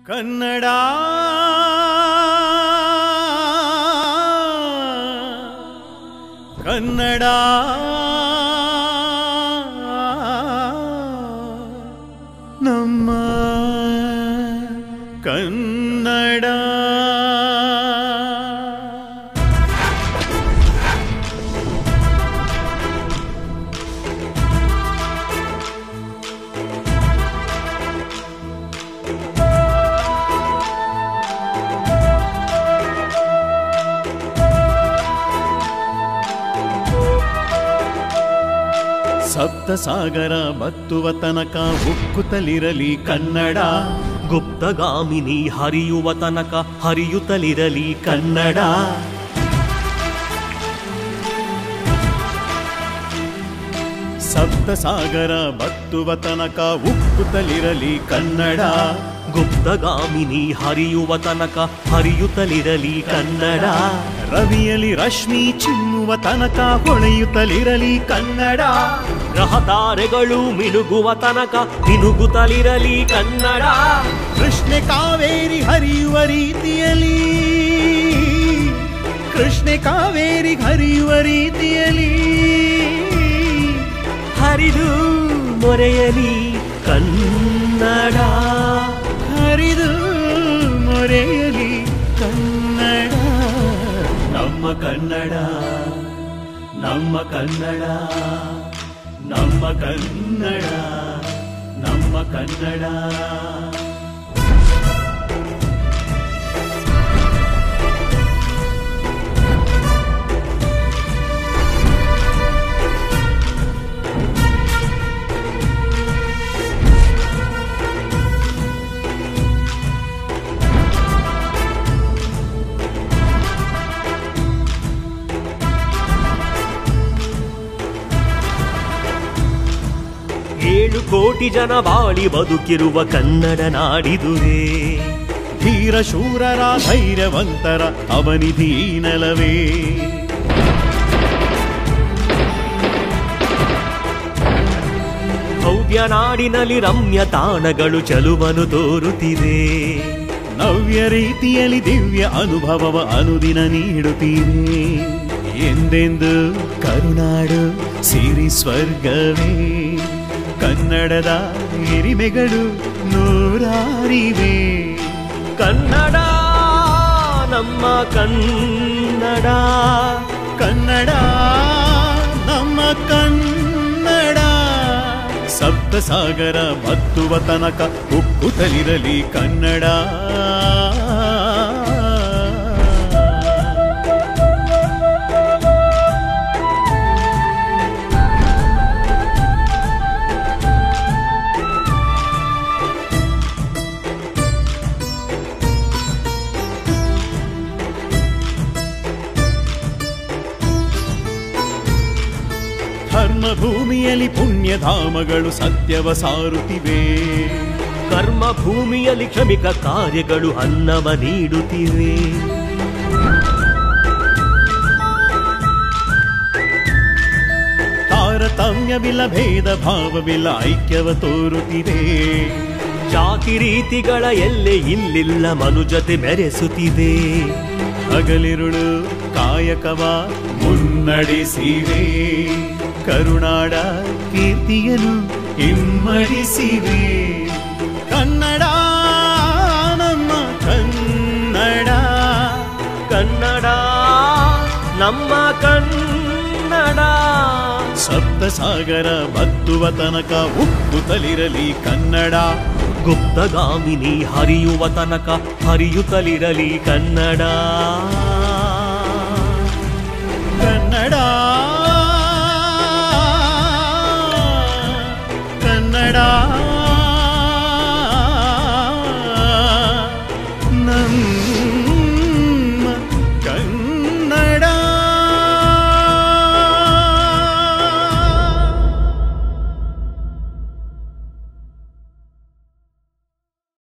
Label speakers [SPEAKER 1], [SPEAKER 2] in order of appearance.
[SPEAKER 1] ಕನ್ನಡ ಕನ್ನಡ ನಮ್ಮ ಕನ್ನಡ ಸಪ್ತ ಸಾಗರ ಬತ್ತುವ ತನಕ ಉಕ್ಕುತ್ತಲಿರಲಿ ಕನ್ನಡ
[SPEAKER 2] ಗುಪ್ತಗಾಮಿನಿ ಹರಿಯುವ ತನಕ ಹರಿಯುತ್ತಲಿರಲಿ ಕನ್ನಡ
[SPEAKER 1] ಸಪ್ತ ಸಾಗರ ಬತ್ತುವ ತನಕ ಉಕ್ಕುತ್ತಲಿರಲಿ ಕನ್ನಡ
[SPEAKER 2] ಗುಪ್ತಗಾಮಿನಿ ಹರಿಯುವ ತನಕ ಹರಿಯುತ್ತಲಿರಲಿ ಕನ್ನಡ
[SPEAKER 1] ರವಿಯಲಿ ರಶ್ಮಿ ಚಿಮ್ಮುವ ತನಕ ಹೊಳೆಯುತ್ತಲಿರಲಿ ಕನ್ನಡ
[SPEAKER 2] ಗ್ರಹತಾರೆಗಳು ಮಿನುಗುವ ತನಕ ಮಿನುಗುತ್ತಲಿರಲಿ ಕನ್ನಡ
[SPEAKER 1] ಕೃಷ್ಣೆ ಕಾವೇರಿ ಹರಿಯುವ ರೀತಿಯಲ್ಲಿ ಕೃಷ್ಣೆ ಕಾವೇರಿ ಹರಿಯುವ ರೀತಿಯಲ್ಲಿ
[SPEAKER 2] ಹರಿದು ಮೊರೆಯಲಿ ಕನ್ನಡ
[SPEAKER 1] ಹರಿದು ಮೊರೆಯಲಿ ಕನ್ನಡ ನಮ್ಮ ಕನ್ನಡ ನಮ್ಮ ಕನ್ನಡ ನಮ್ಮ ಕನ್ನಡ ನಮ್ಮ ಕನ್ನಡ
[SPEAKER 2] ಏಳು ಕೋಟಿ ಜನ ಬಾಳಿ ಬದುಕಿರುವ ಕನ್ನಡ ನಾಡಿದುರೇ
[SPEAKER 1] ಧೀರ ಶೂರರ ಧೈರ್ಯವಂತರ ಅವನಿಧಿ ಈ ನೆಲವೇ
[SPEAKER 2] ಭವ್ಯ ನಾಡಿನಲ್ಲಿ ರಮ್ಯ ತಾಣಗಳು ಚಲುವನು ತೋರುತ್ತಿದೆ
[SPEAKER 1] ನವ್ಯ ರೀತಿಯಲ್ಲಿ ದಿವ್ಯ ಅನುಭವವ ಅನುದಿನ ನೀಡುತ್ತೀರಿ ಎಂದೆಂದು ಕರುನಾಡು ಸಿರಿ ಸ್ವರ್ಗವೇ ಕನ್ನಡದ ಹಿರಿಮೆಗಳು ನೂರಾರಿವೆ
[SPEAKER 2] ಕನ್ನಡ ನಮ್ಮ ಕನ್ನಡ
[SPEAKER 1] ಕನ್ನಡ ನಮ್ಮ ಕನ್ನಡ ಸಪ್ತ ಸಾಗರ ಬತ್ತುವ ತನಕ ಉಕ್ಕುತ್ತಲಿರಲಿ ಕನ್ನಡ ಧರ್ಮ ಭೂಮಿಯಲ್ಲಿ ಪುಣ್ಯಧಾಮಗಳು ಸತ್ಯವ ಸಾರುತ್ತಿವೆ
[SPEAKER 2] ಕರ್ಮ ಭೂಮಿಯಲ್ಲಿ ಕ್ಷಮಿಕ ಕಾರ್ಯಗಳು ಅನ್ನವ ನೀಡುತ್ತಿವೆ
[SPEAKER 1] ತಾರತಮ್ಯವಿಲ್ಲ ಭೇದ ಭಾವವಿಲ್ಲ ಐಕ್ಯವ ತೋರುತ್ತಿದೆ
[SPEAKER 2] ಜಾತಿ ರೀತಿಗಳ ಎಲ್ಲೆ ಇಲ್ಲಿಲ್ಲ ಮನುಜತೆ ಮೆರೆಸುತ್ತಿದೆ
[SPEAKER 1] ಹಗಲಿರುಳು ಕಾಯಕವ ಮುನ್ನಡೆಸಿವೆ ಕರುನಾಡ ಕೀರ್ತಿಯನು ಹಿಮ್ಮಡಿಸಿವೆ ಕನ್ನಡ ನಮ್ಮ ಕನ್ನಡ
[SPEAKER 2] ಕನ್ನಡ ನಮ್ಮ ಕನ್ನಡ
[SPEAKER 1] ಸಪ್ತ ಸಾಗರ ಬತ್ತುವ ತನಕ ಉಕ್ಕುತ್ತಲಿರಲಿ ಕನ್ನಡ
[SPEAKER 2] ಗುಪ್ತಗಾಮಿನಿ ಹರಿಯುವ ತನಕ ಹರಿಯುತ್ತಲಿರಲಿ ಕನ್ನಡ
[SPEAKER 1] ಕನ್ನಡ